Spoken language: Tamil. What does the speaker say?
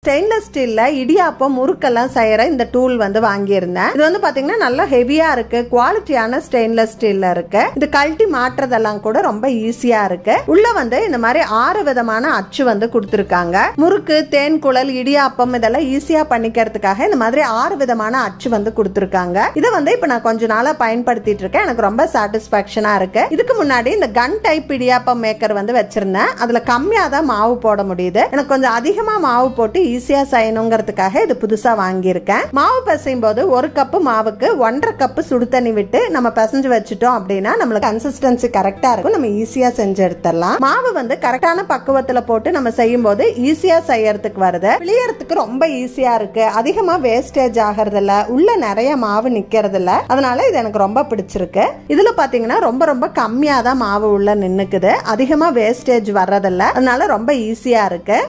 ஸ்டெயின்லெஸ் ஸ்டீல்ல இடியாப்பம் முறுக்கெல்லாம் செய்யற இந்த டூல் வந்து வாங்கியிருந்தேன் இது வந்து பாத்தீங்கன்னா நல்லா ஹெவியா இருக்கு குவாலிட்டியான ஸ்டெயின்லெஸ் ஸ்டீல்ல இருக்கு இது கழட்டி மாற்றுறதெல்லாம் கூட ரொம்ப ஈஸியா இருக்கு உள்ள வந்து இந்த மாதிரி ஆறு விதமான அச்சு வந்து கொடுத்துருக்காங்க முறுக்கு தேன் குழல் இடியாப்பம் இதெல்லாம் ஈஸியா பண்ணிக்கிறதுக்காக இந்த மாதிரி ஆறு விதமான அச்சு வந்து கொடுத்துருக்காங்க இதை வந்து இப்ப நான் கொஞ்ச நாளா பயன்படுத்திட்டு இருக்கேன் எனக்கு ரொம்ப சாட்டிஸ்பாக்சனா இருக்கு இதுக்கு முன்னாடி இந்த கன் டைப் இடியாப்பம் மேக்கர் வந்து வச்சிருந்தேன் அதுல கம்மியா தான் மாவு போட முடியுது எனக்கு கொஞ்சம் அதிகமா மாவு போட்டு ஈஸியா செய்யணுங்கிறதுக்காக இது புதுசா வாங்கியிருக்கேன் மாவு பிசையும் போது ஒரு கப்பு மாவுக்கு ஒன்றரை கப்பு சுடு தண்ணி விட்டு நம்ம பிசைஞ்சு வச்சுட்டோம் அப்படின்னா நம்மளுக்கு கன்சிஸ்டன்சி கரெக்டா இருக்கும் நம்ம ஈஸியா செஞ்சு எடுத்துடலாம் மாவு வந்து கரெக்டான பக்குவத்துல போட்டு நம்ம செய்யும் போது ஈஸியா செய்யறதுக்கு வருது பிழியறதுக்கு ரொம்ப ஈஸியா இருக்கு அதிகமா வேஸ்டேஜ் ஆகிறது இல்ல உள்ள நிறைய மாவு நிக்கிறது இல்ல அதனால இது எனக்கு ரொம்ப பிடிச்சிருக்கு இதுல பாத்தீங்கன்னா ரொம்ப ரொம்ப கம்மியா தான் மாவு உள்ள நின்னுக்குது அதிகமா வேஸ்டேஜ் வர்றதில்ல அதனால ரொம்ப ஈஸியா இருக்கு